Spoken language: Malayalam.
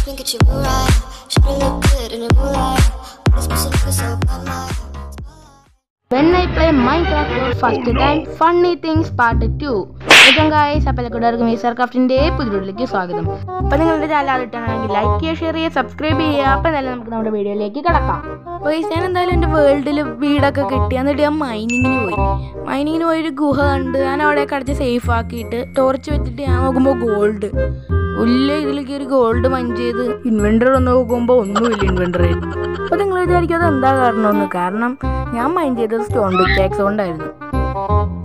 me get you right. Should've looked good in the moonlight. This pussy looking so bad, my. When I play Minecraft for first time, funny things part 2. Welcome guys അപ്പോൾ എല്ലാവർക്കും ഈസർ ക്രാഫ്റ്റിൻ്റെ പുതിയൊരുലേക്ക് സ്വാഗതം അപ്പോൾ നിങ്ങളുടെ ചാനൽ ആദ്യമായിട്ടാണെങ്കിൽ ലൈക്ക് ചെയ്യുക ഷെയർ ചെയ്യുക സബ്സ്ക്രൈബ് ചെയ്യുക അപ്പോൾ എന്തായാലും നമുക്ക് നമ്മുടെ വീഡിയോയിലേക്ക് കിടക്കാം അപ്പോൾ ഗൈസ് ഞാൻ എന്തായാലും എൻ്റെ വേൾഡിൽ വീടൊക്കെ കിട്ടി എന്നിട്ട് ഞാൻ മൈനിങ്ങിന് പോയി മൈനിങ്ങിന് പോയി ഒരു ഗുഹ കണ്ട് ഞാൻ അവിടെ കടച്ച് സേഫ് ആക്കിയിട്ട് ടോർച്ച് വെച്ചിട്ട് ഞാൻ നോക്കുമ്പോൾ ഗോൾഡ് ഉള്ള ഇതിൽ കയറി ഗോൾഡ് മൈൻ ചെയ്ത് ഇൻവെൻറ്റർ ഒന്ന് നോക്കുമ്പോൾ ഒന്നുമില്ല ഇൻവെൻറ്ററിൽ അപ്പോൾ നിങ്ങൾ വിചാരിക്കും അത് എന്താ കാരണമെന്ന് കാരണം ഞാൻ മൈൻഡ് ചെയ്തത് സ്റ്റോൺ പിക്കാക്സ് കൊണ്ടായിരുന്നു